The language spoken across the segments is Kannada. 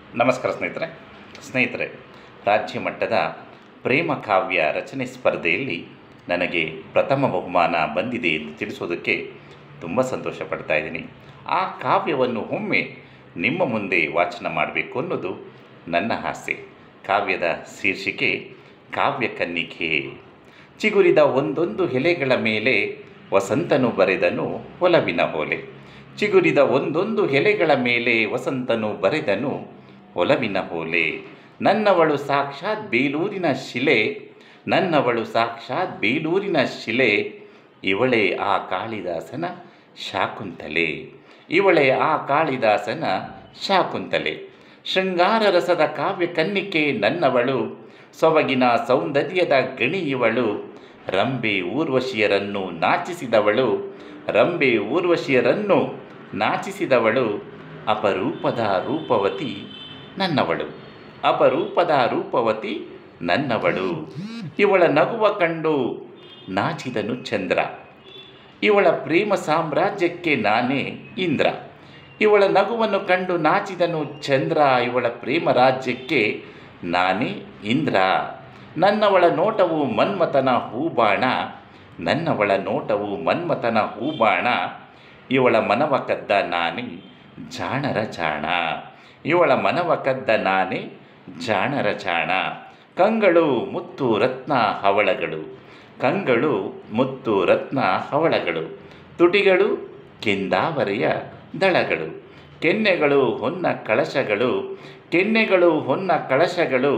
ನಮಸ್ಕಾರ ಸ್ನೇಹಿತರೆ ಸ್ನೇಹಿತರೆ ರಾಜ್ಯ ಮಟ್ಟದ ಪ್ರೇಮ ಕಾವ್ಯ ರಚನೆ ಸ್ಪರ್ಧೆಯಲ್ಲಿ ನನಗೆ ಪ್ರಥಮ ಬಹುಮಾನ ಬಂದಿದೆ ಎಂದು ತಿಳಿಸೋದಕ್ಕೆ ತುಂಬ ಸಂತೋಷ ಪಡ್ತಾ ಇದ್ದೀನಿ ಆ ಕಾವ್ಯವನ್ನು ಒಮ್ಮೆ ನಿಮ್ಮ ಮುಂದೆ ವಾಚನ ಮಾಡಬೇಕು ಅನ್ನೋದು ನನ್ನ ಆಸೆ ಕಾವ್ಯದ ಶೀರ್ಷಿಕೆ ಕಾವ್ಯ ಕನ್ನಿಕೆ ಚಿಗುರಿದ ಒಂದೊಂದು ಎಲೆಗಳ ಮೇಲೆ ವಸಂತನು ಬರೆದನು ಒಲವಿನ ಓಲೆ ಚಿಗುರಿದ ಒಂದೊಂದು ಎಲೆಗಳ ಮೇಲೆ ವಸಂತನು ಬರೆದನು ಒಲವಿನ ಓಲೆ ನನ್ನವಳು ಸಾಕ್ಷಾತ್ ಬೇಲೂರಿನ ಶಿಲೆ ನನ್ನವಳು ಸಾಕ್ಷಾತ್ ಬೇಲೂರಿನ ಶಿಲೆ ಇವಳೇ ಆ ಕಾಳಿದಾಸನ ಶಾಕುಂತಲೆ ಇವಳೇ ಆ ಕಾಳಿದಾಸನ ಶಾಕುಂತಲೆ ಶೃಂಗಾರ ರಸದ ಕಾವ್ಯ ಕನ್ನಿಕೆ ನನ್ನವಳು ಸೊಬಗಿನ ಸೌಂದರ್ಯದ ಗಣಿ ಇವಳು ರಂಬೆ ಊರ್ವಶಿಯರನ್ನು ನಾಚಿಸಿದವಳು ರಂಬೆ ಊರ್ವಶಿಯರನ್ನು ನಾಚಿಸಿದವಳು ಅಪರೂಪದ ರೂಪವತಿ ನನ್ನವಳು ಅಪರೂಪದ ರೂಪವತಿ ನನ್ನವಳು ಇವಳ ನಗುವ ಕಂಡು ನಾಚಿದನು ಚಂದ್ರ ಇವಳ ಪ್ರೇಮ ಸಾಮ್ರಾಜ್ಯಕ್ಕೆ ನಾನೇ ಇಂದ್ರ ಇವಳ ನಗುವನ್ನು ಕಂಡು ನಾಚಿದನು ಚಂದ್ರ ಇವಳ ಪ್ರೇಮ ರಾಜ್ಯಕ್ಕೆ ನಾನೇ ಇಂದ್ರ ನನ್ನವಳ ನೋಟವು ಮನ್ಮಥನ ಹೂಬಾಣ ನನ್ನವಳ ನೋಟವು ಮನ್ಮಥನ ಹೂಬಾಣ ಇವಳ ಮನವ ಕದ್ದ ನಾನೇ ಜಾಣರ ಜಾಣ ಇವಳ ಮನವ ಕದ್ದ ನಾನೇ ಜಾಣರ ಜಾಣ ಕಂಗಳು ಮುತ್ತು ರತ್ನ ಹವಳಗಳು ಕಂಗಳು ಮುತ್ತು ರತ್ನ ಹವಳಗಳು ತುಟಿಗಳು ಕೆಂದಾವರೆಯ ದಳಗಳು ಕೆನ್ನೆಗಳು ಹೊನ್ನ ಕಳಶಗಳು ಕೆನ್ನೆಗಳು ಹೊನ್ನ ಕಳಶಗಳು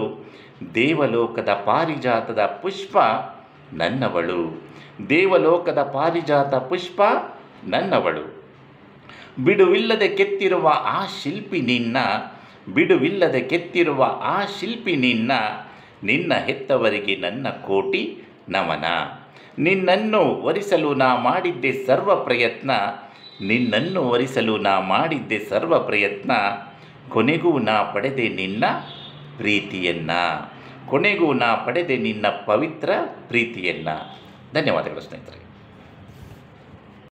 ದೇವಲೋಕದ ಪಾರಿಜಾತದ ಪುಷ್ಪ ನನ್ನವಳು ದೇವಲೋಕದ ಪಾರಿಜಾತ ಪುಷ್ಪ ನನ್ನವಳು ಬಿಡುವಿಲ್ಲದೆ ಕೆತ್ತಿರುವ ಆ ಶಿಲ್ಪಿ ನಿನ್ನ ಬಿಡುವಿಲ್ಲದೆ ಕೆತ್ತಿರುವ ಆ ಶಿಲ್ಪಿ ನಿನ್ನ ನಿನ್ನ ಹೆತ್ತವರಿಗೆ ನನ್ನ ಕೋಟಿ ನಮನ ನಿನ್ನನ್ನು ವರಿಸಲು ನಾ ಮಾಡಿದ್ದೆ ಸರ್ವ ಪ್ರಯತ್ನ ನಿನ್ನನ್ನು ವರಿಸಲು ನಾ ಮಾಡಿದ್ದೆ ಸರ್ವ ಪ್ರಯತ್ನ ಕೊನೆಗೂ ನಾ ಪಡೆದೆ ನಿನ್ನ ಪ್ರೀತಿಯನ್ನ ಕೊನೆಗೂ ನಾ ಪಡೆದೆ ನಿನ್ನ ಪವಿತ್ರ ಪ್ರೀತಿಯನ್ನ ಧನ್ಯವಾದಗಳು ಸ್ನೇಹಿತರೆ